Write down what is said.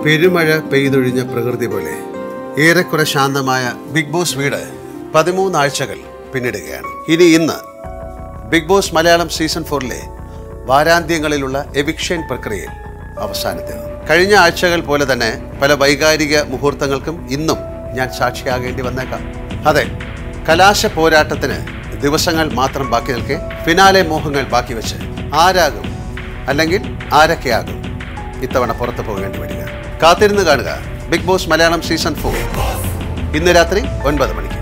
പെരുമഴ പെയ്തൊഴിഞ്ഞ പ്രകൃതി പോലെ ഏറെക്കുറെ ശാന്തമായ ബിഗ് ബോസ് വീട് പതിമൂന്ന് ആഴ്ചകൾ പിന്നിടുകയാണ് ഇനി ഇന്ന് ബിഗ് ബോസ് മലയാളം സീസൺ ഫോറിലെ വാരാന്ത്യങ്ങളിലുള്ള എവിക്ഷൻ പ്രക്രിയയിൽ അവസാനത്തേത് കഴിഞ്ഞ ആഴ്ചകൾ പോലെ തന്നെ പല വൈകാരിക മുഹൂർത്തങ്ങൾക്കും ഇന്നും ഞാൻ സാക്ഷിയാകേണ്ടി വന്നേക്കാം അതെ കലാശ പോരാട്ടത്തിന് ദിവസങ്ങൾ മാത്രം ബാക്കി നിൽക്കെ ഫിനാലെ മോഹങ്ങൾ ബാക്കി വെച്ച് ആരാകും അല്ലെങ്കിൽ ആരൊക്കെയാകും ഇത്തവണ പുറത്തു പോകേണ്ടി വരിക കാത്തിരുന്ന് കാണുക Bigg Boss Malayalam season four ഇന്ന് രാത്രി ഒൻപത് മണിക്ക്